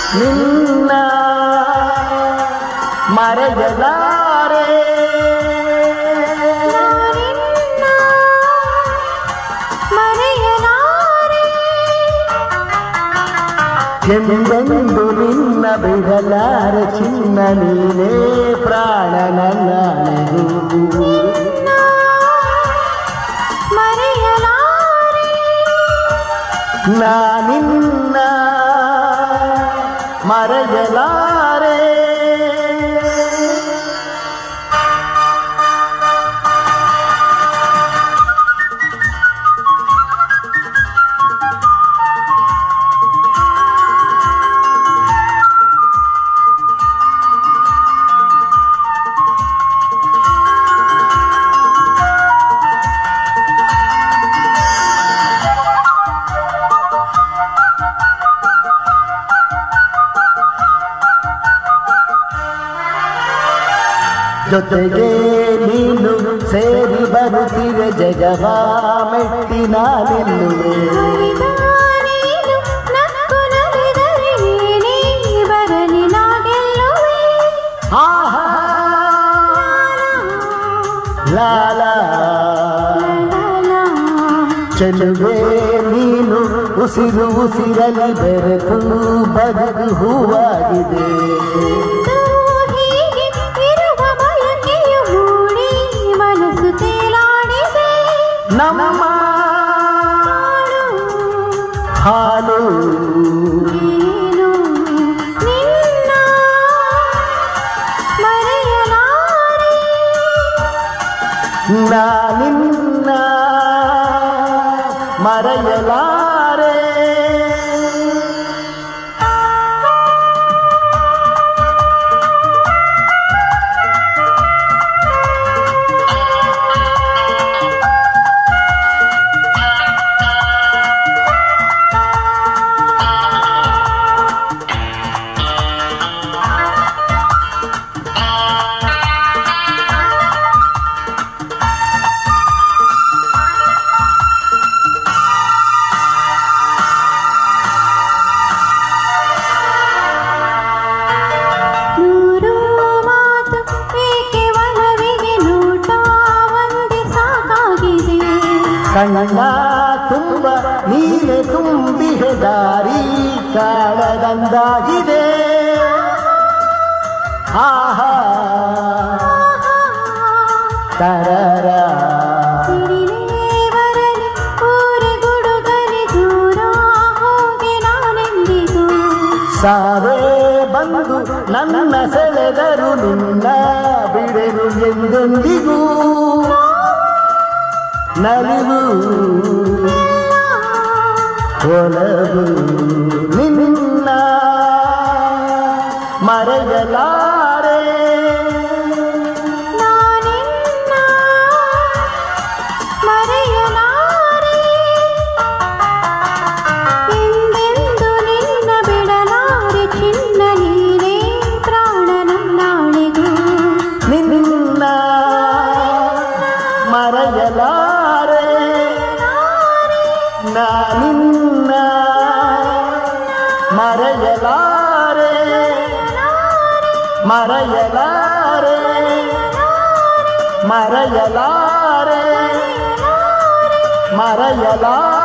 ನಿನ್ನ ಮರೆಯಲಾರೆ ನಾನಿನ್ನ ಮರೆಯಲಾರೆ ಎಂದೆಂದು ನಿನ್ನ ಬಿಡಲಾರೆ ಚಿನ್ನ ನೀನೇ ಪ್ರಾಣ ನನ್ನನೆದು ನಾ ಮರೆಯಲಾರೆ ನಾನಿನ್ನ ಮರೆಯಲಾರೆ ಜೊತೆಗೆ ನೀನು ಸೇರಿ ಬರುತ್ತಿವೆ ಜಗವ ಮೆಟ್ಟಿ ನಾನೆಲ್ಲುವೆ ಹರಿದಾರೇನು ನಕ್ಕು ನಲಿದರೆ ಏನೇ ಬರಲಿ ನಾ ಗೆಲ್ಲುವೆ ಆಹಾ ಲಾಲ ಲಲಲಾ. ಚೆಲುವೆ ನೀನು ಉಸಿರು ಉಸಿರಲಿ ಬೆರೆತು ಬದುಕು ಹೂವಾಗಿದೆ ತೂ ಹೀಗೆ ಇರುವ ಬಯಕೆಯು ಮೂಡಿ ಮನಸ್ಸು ತೇಲಾಡಿದೆ ನಮ್ಮ ನಾಡು ಹಾಲು ಏನು ನಿನ್ನ ಮರೆಯಲಾರೆ ನಾನಿನ್ನ ಮರೆಯಲಾರೆ ನೂರು ಮಾತು ಏಕೆ ಒಲವಿಗೆ ನೋಟ ಒಂದೇ ಸಾಕಾಗಿದೆ ಕಣ್ಣ ತುಂಬ ನೀನೆ ತುಂಬಿಹೆ ದಾರಿ ಕಾಣದಂದಾಗಿದೆ ಆಹಾ ತರರ ಸಿಡಿಲೇ ಬರಲಿ ಊರೆ ಗುಡುಗಲಿ ದೂರ ಹೋಗಿ ನಾನೆಂದಿಗೂ ಸಾವೇ ಬಂದು ನನ್ನ ಸೆಳೆದರು ನಿನ್ನ ಬಿಡೆನು ಎಂದೆಂದಿಗೂ ನಲಿವು ಒಲವು ನಿನ್ನ ಮರೆಯಲಾರೆ ನಾನಿನ್ನ ಮರೆಯಲಾರೆ ಎಂದೆಂದು ನಿನ್ನ ಬಿಡಲಾರೆ ಚಿನ್ನ ನೀನೇ ಪ್ರಾಣ ನನ್ನಾಳೆಗೂ ನಿನ್ನ ಮರೆಯಲಾರೆ ನಾನಿನ್ನ ಮರೆಯಲಾರೆ ಮರೆಯಲಾರೆ ಮರೆಯಲಾರೆ ಮರೆಯಲಾರೆ